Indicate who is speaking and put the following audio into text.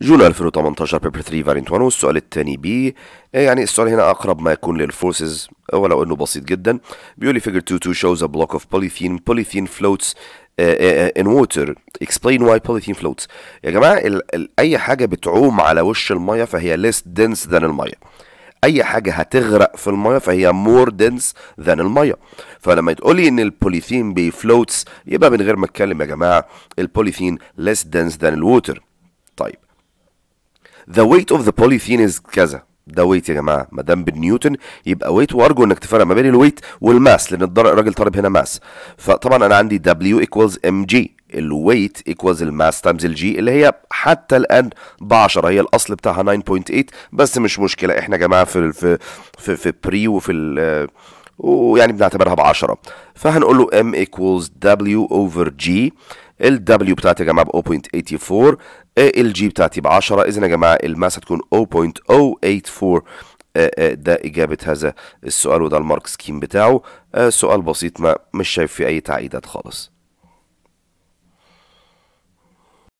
Speaker 1: جون 2018 بيبر 3 فارينت 1 والسؤال الثاني بي يعني السؤال هنا اقرب ما يكون للفورسز ولو انه بسيط جدا بيقول لي figure 2 2 shows a block of polythene polythene floats uh, uh, in water explain why polythene floats يا جماعه ال ال اي حاجه بتعوم على وش الميه فهي less dense than الميه اي حاجه هتغرق في الميه فهي more dense than الميه فلما تقول لي ان البوليثين بيفلوتس يبقى من غير ما اتكلم يا جماعه البوليثين less dense than الووتر طيب the weight of the polythene is كذا ده ويت يا جماعه ما دام بالنيوتن يبقى ويت وارجو انك تفرق ما بين الويت والماس لان الضر- الراجل طالب هنا ماس فطبعا انا عندي W equals mg الويت equals الماس تايمز الجي اللي هي حتى الان ب 10 هي الاصل بتاعها 9.8 بس مش مشكله احنا يا جماعه في في في, في بري وفي ال ويعني بنعتبرها ب 10 فهنقول له m equals w over g ال W بتاعتي يا جماعه ب 0.84 ال G بتاعتي ب 10 اذا يا جماعه الماس هتكون 0.084 آه، آه، ده إجابة هذا السؤال وده المارك سكيم بتاعه آه، سؤال بسيط ما مش شايف فيه أي تعقيدات خالص